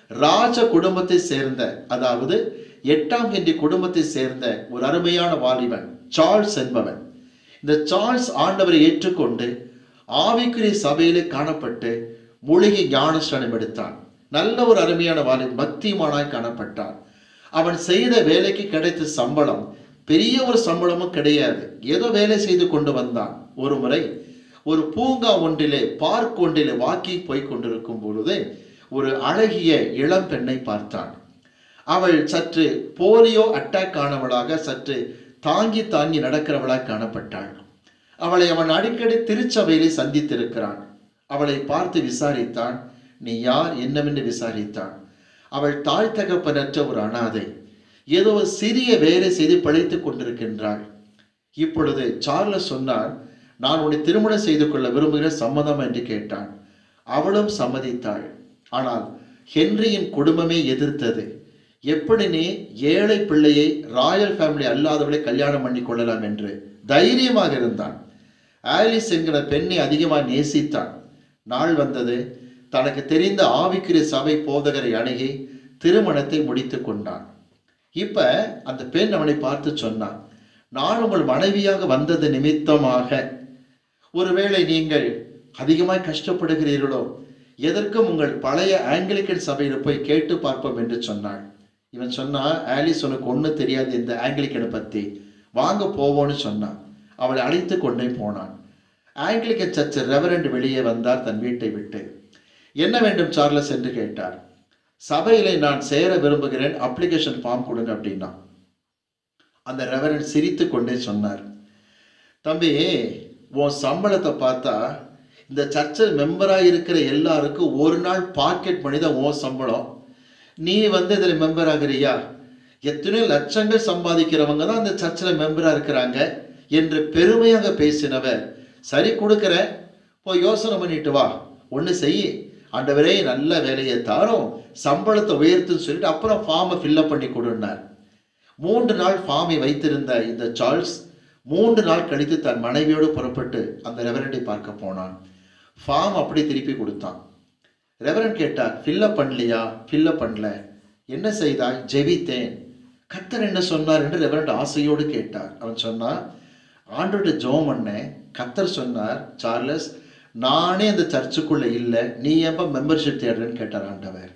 ராஜ குடும்பத்தை சேர்ந்த அதாவது எட்டாம் ஹென்றி குடும்பத்தை சேர்ந்த ஒரு அருமையான வாலிபன் சார்ல்ஸ் என்பவன் இந்த சார்ல்ஸ் ஆண்டவரை ஏற்றுக்கொண்டு ஆவிக்குரிய சபையிலே காணப்பட்டு மூலிகை ஞானஸ்தானம் எடுத்தான் நல்ல ஒரு அருமையான வாலிபன் பக்திமானாய் காணப்பட்டான் அவன் செய்த வேலைக்கு கிடைத்த சம்பளம் பெரிய ஒரு சம்பளமும் கிடையாது ஏதோ வேலை செய்து கொண்டு வந்தான் ஒரு முறை ஒரு பூங்கா ஒன்றிலே பார்க் ஒன்றிலே வாக்கிங் போய் கொண்டிருக்கும் பொழுது ஒரு அழகிய இளம் பெண்ணை பார்த்தான் அவள் சற்று போலியோ அட்டாக் ஆனவளாக சற்று தாங்கி தாங்கி நடக்கிறவளாக காணப்பட்டாள் அவளை அவன் அடிக்கடி திருச்சபையிலே சந்தித்திருக்கிறான் அவளை பார்த்து விசாரித்தான் நீ யார் என்னவென்று விசாரித்தான் அவள் தாய் தகப்பனற்ற ஒரு அனாதை ஏதோ ஒரு சிறிய வேலை செய்து பிழைத்துக் கொண்டிருக்கின்றாள் இப்பொழுது சார்லஸ் சொன்னான் நான் உன்னை திருமணம் செய்து கொள்ள விரும்புகிற சம்மதம் என்று கேட்டான் அவளும் சம்மதித்தாள் ஆனால் ஹென்ரியின் குடும்பமே எதிர்த்தது எப்படி நீ ஏழை பிள்ளையை ராயல் ஃபேமிலி அல்லாதவளை கல்யாணம் பண்ணி கொள்ளலாம் என்று தைரியமாக இருந்தான் ஆலிஸ் என்கிற பெண்ணை அதிகமாக நேசித்தான் நாள் வந்தது தனக்கு தெரிந்த ஆவிக்குரிய சபை போதகரை அணுகி திருமணத்தை முடித்து கொண்டான் இப்ப அந்த பெண் அவனை பார்த்து சொன்னான் நான் உங்கள் மனைவியாக வந்தது நிமித்தமாக ஒருவேளை நீங்கள் அதிகமாய் கஷ்டப்படுகிறீர்களோ எதற்கும் உங்கள் பழைய ஆங்கிலிக்கன் சபையில் போய் கேட்டு பார்ப்போம் என்று சொன்னாள் இவன் சொன்னா ஆலிஸ் உனக்கு ஒன்றும் தெரியாது இந்த ஆங்கிலிக்கனை பத்தி வாங்க போவோன்னு சொன்னான் அவளை அழைத்து கொண்டே போனான் ஆங்கிலிக்கன் சர்ச் ரெவரண்ட் வெளியே வந்தார் தன் வீட்டை விட்டு என்ன வேண்டும் சார்லஸ் என்று கேட்டார் சபையிலே நான் சேர விரும்புகிறேன் அப்ளிகேஷன் ஃபார்ம் கொடுங்க அப்படின்னா அந்த ரெவரண்ட் சிரித்து கொண்டே சொன்னார் தம்பி உன் சம்பளத்தை பார்த்தா இந்த சர்ச்சில் மெம்பராக இருக்கிற எல்லாருக்கும் ஒரு நாள் பாக்கெட் மணி தான் உன் சம்பளம் நீ வந்து இதில் மெம்பர் ஆகிறியா எத்தனையோ லட்சங்கள் சம்பாதிக்கிறவங்க தான் அந்த சர்ச்சில் மெம்பராக இருக்கிறாங்க என்று பெருமையாக பேசினவர் சரி கொடுக்குறேன் போய் யோசனை பண்ணிட்டு வா ஒன்று செய் ஆண்டவரே நல்ல வேலையை தாரோம் சம்பளத்தை உயர்த்துன்னு சொல்லிட்டு அப்புறம் ஃபார்மை ஃபில்லப் பண்ணி கொடுன்னார் மூன்று நாள் ஃபார்மை வைத்திருந்த இந்த சார்ல்ஸ் மூன்று நாள் கழித்து தன் மனைவியோடு புறப்பட்டு அந்த ரெவரண்டை பார்க்க போனான் ஃபார்ம் அப்படி திருப்பி கொடுத்தான் ரெவரண்ட் கேட்டார் ஃபில்லப் பண்ணலையா ஃபில்லப் பண்ணல என்ன செய்தாய் ஜெபித்தேன் கத்தர் என்ன சொன்னார் என்று ரெவரண்ட் ஆசையோடு கேட்டார் அவன் சொன்னான் ஆண்டோட ஜோம் பண்ணேன் கத்தர் சொன்னார் சார்லஸ் நானே அந்த சர்ச்சுக்குள்ள இல்லை நீ எப்போ மெம்பர்ஷிப் தேடுறேன்னு கேட்டார் ஆண்டவர்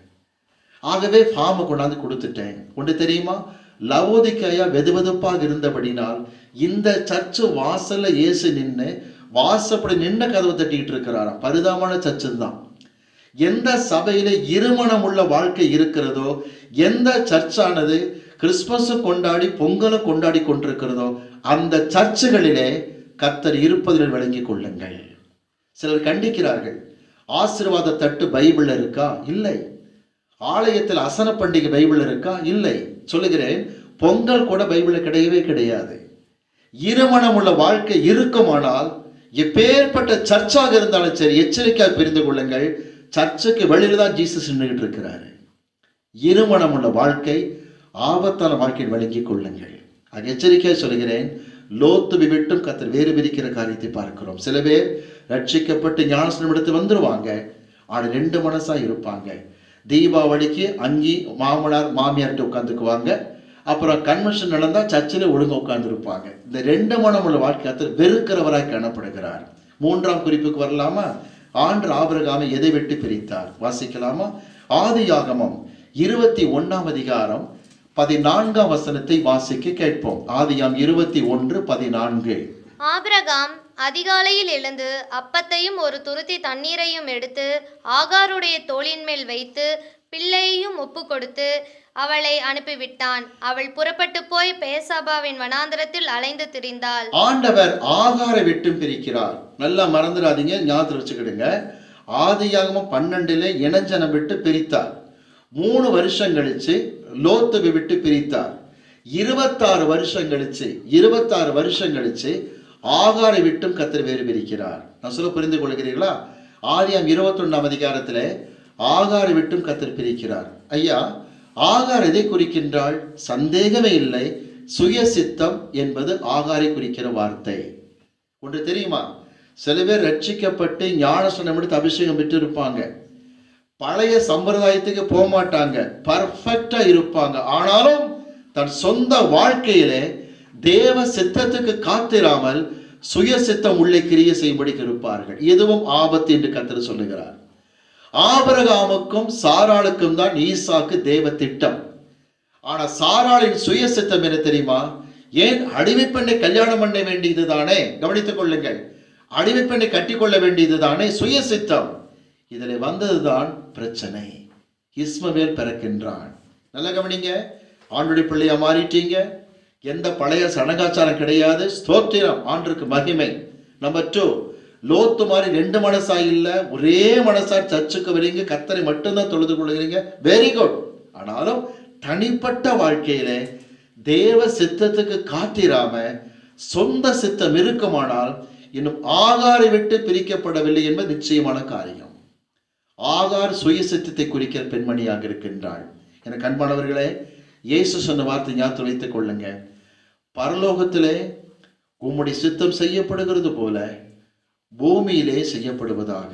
ஆகவே ஃபார்மை கொண்டாந்து கொடுத்துட்டேன் ஒன்று தெரியுமா லவோதிக்கையா வெதுவெதுப்பாக இருந்தபடினால் இந்த சர்ச்சு வாசல்ல இயேசு நின்று வாசப்படி நின்ன கதவை தட்டிட்டு இருக்கிறாராம் பரிதாபமான சர்ச்சு தான் எந்த சபையில இருமணம் உள்ள வாழ்க்கை இருக்கிறதோ எந்த சர்ச்சானது கிறிஸ்துமஸும் கொண்டாடி பொங்கலும் கொண்டாடி கொண்டிருக்கிறதோ அந்த சர்ச்சுகளிலே கர்த்தர் இருப்பதில் விளங்கிக் கொள்ளுங்கள் சிலர் கண்டிக்கிறார்கள் ஆசீர்வாத தட்டு பைபிள் இருக்கா இல்லை ஆலயத்தில் அசன பண்டிகை பைபிள் இருக்கா இல்லை சொல்லுகிறேன் பொங்கல் கூட பைபிளில் கிடையவே கிடையாது இருமணம் உள்ள வாழ்க்கை இருக்குமானால் எப்பேற்பட்ட சர்ச்சாக இருந்தாலும் சரி எச்சரிக்கையாக புரிந்து கொள்ளுங்கள் சர்ச்சுக்கு வெளியில தான் ஜீசஸ் நின்றுகிட்டு இருக்கிறாரு இருமணம் உள்ள வாழ்க்கை ஆபத்தான வாழ்க்கையில் வழங்கிக் கொள்ளுங்கள் ஆக எச்சரிக்கையாக சொல்கிறேன் லோத்து விட்டும் கத்தர் வேறு பிரிக்கிற காரியத்தை பார்க்கிறோம் சில பேர் ரட்சிக்கப்பட்டு ஞானஸ்தானம் எடுத்து வந்துருவாங்க ஆனா ரெண்டு மனசா இருப்பாங்க தீபாவளிக்கு அங்கி மாமனார் மாமியார்கிட்ட உட்காந்துக்குவாங்க அப்புறம் கன்வென்ஷன் நடந்தா சர்ச்சில் ஒழுங்க உட்கார்ந்துருப்பாங்க இந்த ரெண்டு மனம் உள்ள வாழ்க்கையத்தில் வெறுக்கிறவராய் காணப்படுகிறார் மூன்றாம் குறிப்புக்கு வரலாமா ஆண்டு ஆபிரகாமை எதை விட்டு பிரித்தார் வாசிக்கலாமா ஆதியாகமம் இருபத்தி ஒண்ணாம் அதிகாரம் பதினான்காம் வசனத்தை வாசிக்க கேட்போம் ஆதியாம் இருபத்தி ஒன்று பதினான்கு ஆபிரகாம் அதிகாலையில் எழுந்து அப்பத்தையும் ஒரு துருத்தி தண்ணீரையும் எடுத்து ஆகாருடைய தோளின் மேல் வைத்து பிள்ளையையும் ஒப்பு கொடுத்து அவளை அனுப்பிவிட்டான் அவள் புறப்பட்டு போய் பேசாபாவின் வனாந்தரத்தில் அலைந்து திரிந்தாள் ஆண்டவர் ஆகாரை விட்டும் பிரிக்கிறார் நல்லா மறந்துடாதீங்க ஞாபகத்தில் வச்சுக்கிடுங்க ஆதியாகமம் பன்னெண்டுல இனஞ்சனம் விட்டு பிரித்தார் மூணு வருஷம் கழிச்சு லோத்துவை விட்டு பிரித்தார் இருபத்தாறு வருஷம் கழிச்சு இருபத்தாறு வருஷம் கழிச்சு ஆகாரை விட்டும் கத்தர் வேறு பிரிக்கிறார் நான் சொல்ல புரிந்து கொள்கிறீர்களா ஆதியாம் இருபத்தொன்னாம் அதிகாரத்துல ஆகாரை விட்டும் கத்தர் பிரிக்கிறார் ஐயா ஆகார் எதை குறிக்கின்றாள் சந்தேகமே இல்லை சுயசித்தம் என்பது ஆகாரை குறிக்கிற வார்த்தை ஒன்று தெரியுமா சில பேர் ரட்சிக்கப்பட்டு ஞானஸ்நானம் எடுத்து அபிஷேகம் பெற்று இருப்பாங்க பழைய சம்பிரதாயத்துக்கு போக மாட்டாங்க பர்ஃபெக்டா இருப்பாங்க ஆனாலும் தன் சொந்த வாழ்க்கையிலே தேவ சித்தத்துக்கு காத்திராமல் சுய சித்தம் உள்ளே கிரிய செய்யும்படிக்கு இருப்பார்கள் இதுவும் ஆபத்து என்று கத்தர் சொல்லுகிறார் ஆபரகாமுக்கும் சாராளுக்கும் தான் ஈசாக்கு தேவ திட்டம் ஆனா சாராளின் சுய சித்தம் என்ன தெரியுமா ஏன் அடிமை பெண்ணை கல்யாணம் பண்ண வேண்டியது தானே கவனித்துக் கொள்ளுங்கள் அடிமை பெண்ணை கட்டிக்கொள்ள வேண்டியது தானே சுய சித்தம் இதில் வந்ததுதான் பிரச்சனை இஸ்மவேல் பிறக்கின்றான் நல்லா கவனிங்க ஆண்டுடைய பிள்ளையா மாறிட்டீங்க எந்த பழைய சடங்காச்சாரம் கிடையாது ஸ்தோத்திரம் ஆண்டுக்கு மகிமை நம்பர் டூ லோத்து மாதிரி ரெண்டு மனசா இல்ல ஒரே மனசா சர்ச்சுக்கு வரீங்க கத்தரை மட்டும்தான் தொழுது கொள்கிறீங்க வெரி குட் ஆனாலும் தனிப்பட்ட வாழ்க்கையில தேவ சித்தத்துக்கு காத்திராம சொந்த சித்தம் இருக்குமானால் இன்னும் ஆகாரை விட்டு பிரிக்கப்படவில்லை என்பது நிச்சயமான காரியம் ஆகார் சுய சித்தத்தை குறிக்கிற பெண்மணியாக இருக்கின்றாள் எனக்கு அன்பானவர்களே இயேசு சொன்ன வார்த்தை ஞாபகத்தில் வைத்துக் கொள்ளுங்க பரலோகத்திலே உம்முடைய சித்தம் செய்யப்படுகிறது போல பூமியிலே செய்யப்படுவதாக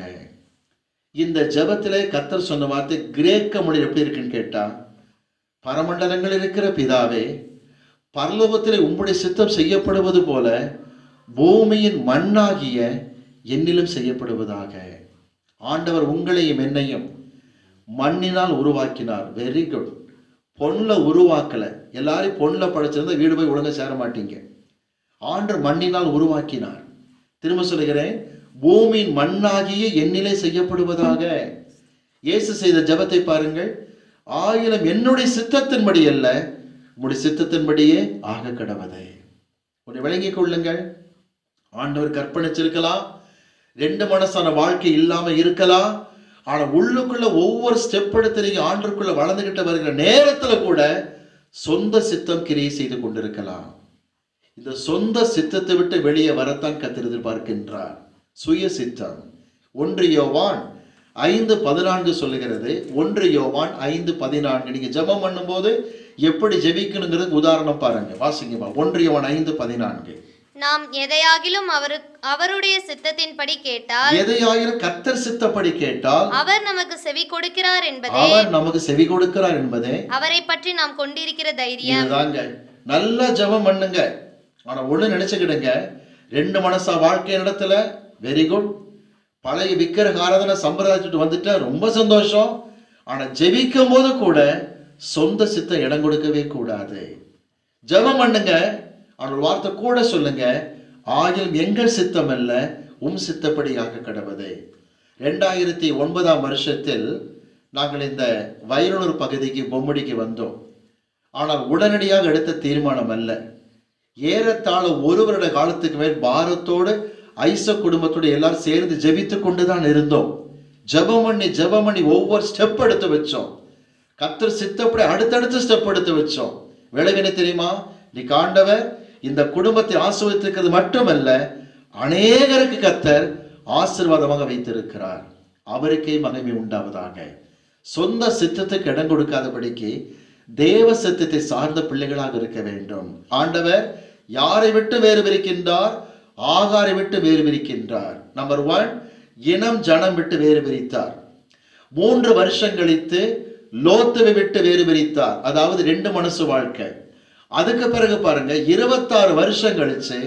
இந்த ஜெபத்திலே கத்தர் சொன்ன வார்த்தை கிரேக்க மொழியில் எப்படி இருக்குன்னு கேட்டா பரமண்டலங்கள் இருக்கிற பிதாவே பரலோகத்திலே உம்முடைய சித்தம் செய்யப்படுவது போல பூமியின் மண்ணாகிய என்னிலும் செய்யப்படுவதாக ஆண்டவர் உங்களையும் என்னையும் மண்ணினால் உருவாக்கினார் வெரி குட் பொண்ணில் உருவாக்கல எல்லாரையும் பொண்ணில் படைச்சிருந்தா வீடு போய் ஒழுங்கா சேர மாட்டீங்க ஆண்டவர் மண்ணினால் உருவாக்கினார் திரும்ப சொல்லுகிறேன் பூமியின் மண்ணாகிய எண்ணிலே செய்யப்படுவதாக இயேசு செய்த ஜெபத்தை பாருங்கள் ஆயிரம் என்னுடைய சித்தத்தின்படி அல்ல உம்முடைய சித்தத்தின்படியே ஆக கடவது உன்னை விளங்கிக் கொள்ளுங்கள் ஆண்டவர் கற்பணிச்சிருக்கலாம் ரெண்டு மனசான வாழ்க்கை இல்லாம இருக்கலாம் ஆனா உள்ளுக்குள்ள ஒவ்வொரு ஸ்டெப் எடுத்து நீங்க ஆண்டுக்குள்ள வளர்ந்துகிட்டு வருகிற நேரத்துல கூட சொந்த சித்தம் கிரியை செய்து கொண்டிருக்கலாம் இந்த சொந்த சித்தத்தை விட்டு வெளியே வரத்தான் கத்தர் எதிர்பார்க்கின்றார் சுய சித்தம் ஒன்று யோவான் ஐந்து பதினான்கு சொல்லுகிறது ஒன்று யோவான் ஐந்து பதினான்கு நீங்க ஜெபம் பண்ணும்போது எப்படி ஜெபிக்கணுங்கிறதுக்கு உதாரணம் பாருங்க வாசிங்கம்மா ஒன்று யோவான் ஐந்து பதினான்கு நாம் எதையாகிலும் அவரு அவருடைய சித்தத்தின்படி கேட்டால் எதையாயிரம் கத்தர் சித்தப்படி கேட்டால் அவர் நமக்கு செவி கொடுக்கிறார் என்பதே அவர் நமக்கு செவி கொடுக்கிறார் என்பதே அவரை பற்றி நாம் கொண்டிருக்கிற தைரியம் இதுதாங்க நல்லா ஜெபம் பண்ணுங்க ஆனா ஒண்ணு நினைச்சுக்கிடுங்க ரெண்டு மனசா வாழ்க்கை நடத்தல வெரி குட் பழைய விக்கிரக ஆராதனை சம்பிரதாயத்துட்டு வந்துட்டா ரொம்ப சந்தோஷம் ஆனா ஜெபிக்கும் போது கூட சொந்த சித்தம் இடம் கொடுக்கவே கூடாது ஜெபம் பண்ணுங்க ஆனா ஒரு வார்த்தை கூட சொல்லுங்க ஆகிலும் எங்கள் சித்தம் அல்ல உம் சித்தப்படியாக கடவுது ரெண்டாயிரத்தி ஒன்பதாம் வருஷத்தில் நாங்கள் இந்த வயலூர் பகுதிக்கு பொம்மடிக்கு வந்தோம் ஆனால் உடனடியாக எடுத்த தீர்மானம் அல்ல ஏறத்தாழ ஒரு வருட காலத்துக்கு மேல் பாரத்தோடு ஐச குடும்பத்தோடு எல்லாரும் சேர்ந்து ஜெபித்து கொண்டுதான் இருந்தோம் ஜெபம் பண்ணி ஜெபம் பண்ணி ஒவ்வொரு ஸ்டெப் எடுத்து வச்சோம் கத்தர் சித்தப்படி அடுத்தடுத்து ஸ்டெப் எடுத்து வச்சோம் விளைவினை தெரியுமா நீ காண்டவர் இந்த குடும்பத்தை ஆசிர்வதித்திருக்கிறது மட்டுமல்ல அநேகருக்கு கத்தர் ஆசீர்வாதமாக வைத்திருக்கிறார் அவருக்கே மகிமை உண்டாவதாக சொந்த சித்தத்துக்கு இடம் கொடுக்காதபடிக்கு தேவ சித்தத்தை சார்ந்த பிள்ளைகளாக இருக்க வேண்டும் ஆண்டவர் யாரை விட்டு வேறு பிரிக்கின்றார் ஆகாரை விட்டு வேறு பிரிக்கின்றார் நம்பர் ஒன் இனம் ஜனம் விட்டு வேறு பிரித்தார் மூன்று வருஷம் கழித்து லோத்துவை விட்டு வேறு பிரித்தார் அதாவது ரெண்டு மனசு வாழ்க்கை அதுக்கு பிறகு பாருங்க இருபத்தாறு வருஷம் கழிச்சு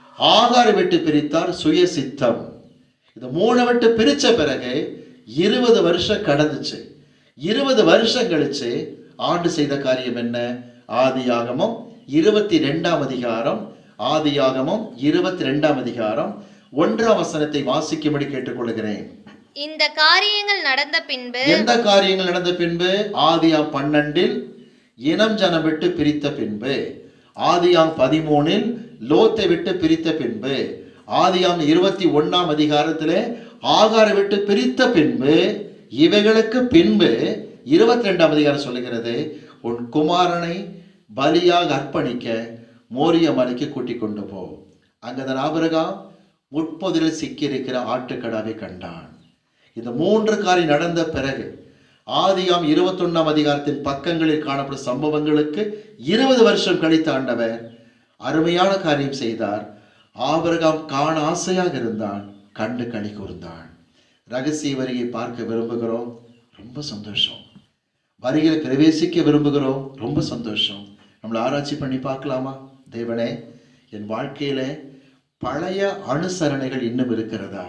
ஆகாரை விட்டு பிரித்தார் சுய சித்தம் இந்த மூணை விட்டு பிரிச்ச பிறகு இருபது வருஷம் கடந்துச்சு இருபது வருஷம் கழிச்சு ஆண்டு செய்த காரியம் என்ன ஆதியாகமம் இருபத்தி ரெண்டாம் அதிகாரம் ஆதியாகமம் இருபத்தி ரெண்டாம் அதிகாரம் ஒன்றாம் வசனத்தை வாசிக்கும்படி கேட்டுக்கொள்கிறேன் இந்த காரியங்கள் நடந்த பின்பு எந்த காரியங்கள் நடந்த பின்பு ஆதியாம் பன்னெண்டில் இனம் ஜனம் விட்டு பிரித்த பின்பு ஆதியாம் பதிமூணில் லோத்தை விட்டு பிரித்த பின்பு ஆதியாம் இருபத்தி ஒண்ணாம் அதிகாரத்திலே ஆகாரை விட்டு பிரித்த பின்பு இவைகளுக்கு பின்பு இருபத்தி ரெண்டாம் அதிகாரம் சொல்லுகிறது உன் குமாரனை பலியாக அர்ப்பணிக்க மோரிய மலைக்கு கூட்டிக் கொண்டு போ அங்கதான் ஆபிரகாம் முட்பொதிலில் சிக்கியிருக்கிற ஆட்டுக்கடாவை கண்டான் இந்த மூன்று காரியம் நடந்த பிறகு ஆதியாம் இருபத்தொன்னாம் அதிகாரத்தின் பக்கங்களில் காணப்படும் சம்பவங்களுக்கு இருபது வருஷம் கழித்த ஆண்டவர் அருமையான காரியம் செய்தார் ஆபிரகாம் காண ஆசையாக இருந்தான் கண்டு களி கூர்ந்தான் ரகசிய வரியை பார்க்க விரும்புகிறோம் ரொம்ப சந்தோஷம் வரிகளை பிரவேசிக்க விரும்புகிறோம் ரொம்ப சந்தோஷம் நம்மளை ஆராய்ச்சி பண்ணி பார்க்கலாமா தேவனே என் வாழ்க்கையில பழைய அனுசரணைகள் இன்னும் இருக்கிறதா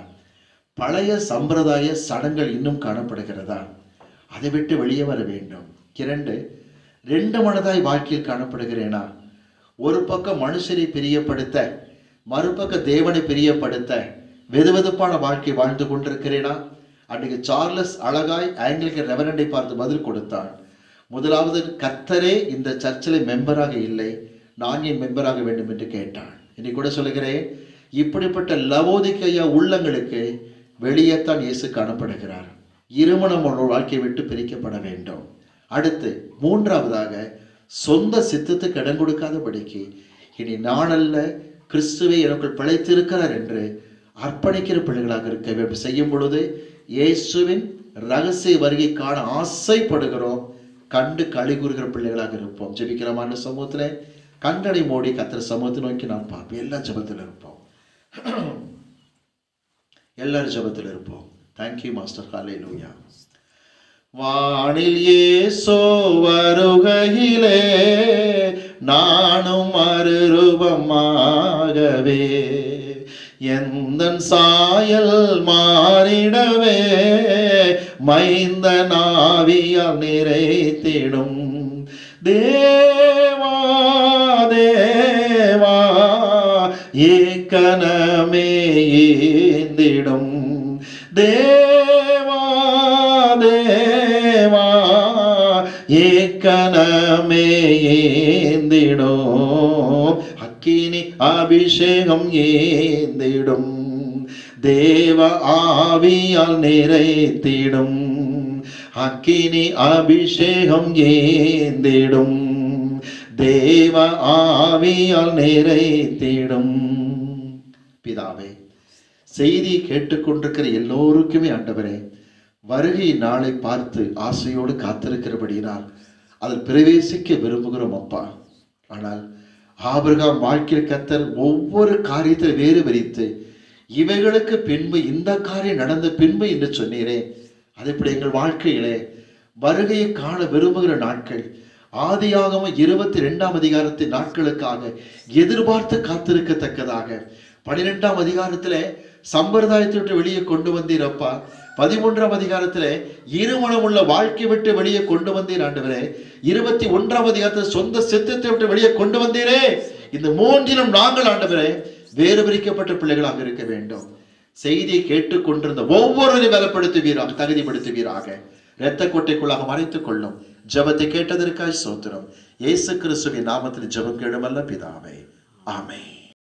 பழைய சம்பிரதாய சடங்கள் இன்னும் காணப்படுகிறதா அதை விட்டு வெளியே வர வேண்டும் இரண்டு ரெண்டு மனதாய் வாழ்க்கையில் காணப்படுகிறேனா ஒரு பக்கம் மனுஷரை பிரியப்படுத்த மறுபக்க தேவனை பிரியப்படுத்த வெதுவெதுப்பான வாழ்க்கை வாழ்ந்து கொண்டிருக்கிறேனா அன்றைக்கு சார்லஸ் அழகாய் ஆங்கிலிக்கன் ரெவரண்டை பார்த்து பதில் கொடுத்தான் முதலாவது கர்த்தரே இந்த சர்ச்சில் மெம்பராக இல்லை நான் என் மெம்பராக வேண்டும் என்று கேட்டான் இன்னைக்கு கூட சொல்லுகிறேன் இப்படிப்பட்ட லவோதிக்கையா உள்ளங்களுக்கு வெளியேத்தான் இயேசு காணப்படுகிறார் இருமணம் ஒரு வாழ்க்கையை விட்டு பிரிக்கப்பட வேண்டும் அடுத்து மூன்றாவதாக சொந்த சித்தத்துக்கு இடம் கொடுக்காதபடிக்கு இனி நானல்ல கிறிஸ்துவை எனக்குள் பிழைத்திருக்கிறார் என்று அர்ப்பணிக்கிற பிள்ளைகளாக இருக்க வேண்டும் செய்யும் பொழுது இயேசுவின் ரகசிய வருகை காண ஆசைப்படுகிறோம் கண்டு களி கூறுகிற பிள்ளைகளாக இருப்போம் ஜெபிக்கிறமான சமூகத்துல கண்ணடை மூடி கத்திர சமூகத்தை நோக்கி நாம் பார்ப்போம் எல்லா ஜெபத்தில் இருப்போம் எல்லாரும் ஜெபத்தில் இருப்போம் தேங்க்யூ மாஸ்டர் ஹாலே லூயா வானில் ஏசோ வருகையிலே நானும் மறுரூபமாகவே எந்தன் சாயல் மாறிடவே மைந்த நாவியால் நிறைத்திடும் தேவா தேவா ஏக்கனமே ஏந்திடும் தேவா தேவா ஏக்கனமே ஏந்திடும் அக்கினி அபிஷேகம் ஏந்திடும் தேவ ஆவியால் நிறைத்திடும் அக்கினி அபிஷேகம் ஏந்திடும் தேவ ஆவியால் நிறைத்திடும் பிதாவே செய்தி கேட்டுக்கொண்டிருக்கிற எல்லோருக்குமே ஆண்டவரே வருகை நாளை பார்த்து ஆசையோடு காத்திருக்கிறபடியினால் அதில் பிரவேசிக்க விரும்புகிறோம் அப்பா ஆனால் ஆபிரகாம் வாழ்க்கையில் கத்தர் ஒவ்வொரு காரியத்தை வேறு விரித்து இவைகளுக்கு பின்பு இந்த காரியம் நடந்த பின்பு என்று சொன்னீரே அதேபடி எங்கள் வாழ்க்கையிலே வருகையை காண விரும்புகிற நாட்கள் ஆதியாகம இருபத்தி ரெண்டாம் அதிகாரத்தின் நாட்களுக்காக எதிர்பார்த்து காத்திருக்கத்தக்கதாக பனிரெண்டாம் அதிகாரத்திலே சம்பிரதாயத்தை விட்டு வெளியே கொண்டு வந்தீரப்பா பதிமூன்றாம் அதிகாரத்திலே இருமணம் உள்ள வாழ்க்கை விட்டு வெளியே கொண்டு வந்தீர் ஆண்டவரே இருபத்தி ஒன்றாம் அதிகாரத்தில் சொந்த சித்தத்தை விட்டு வெளியே கொண்டு வந்தீரே இந்த மூன்றிலும் நாங்கள் ஆண்டவரே வேறு பிரிக்கப்பட்ட பிள்ளைகளாக இருக்க வேண்டும் செய்தியை கேட்டுக்கொண்டிருந்த ஒவ்வொருவரையும் பலப்படுத்துவீராக தகுதிப்படுத்துவீராக இரத்த கொட்டைக்குள்ளாக மறைத்துக் கொள்ளும் ஜெபத்தை கேட்டதற்காய் சோத்திரம் இயேசு கிறிஸ்துவின் நாமத்தில் ஜெபம் கேளுமல்ல பிதாவே ஆமென்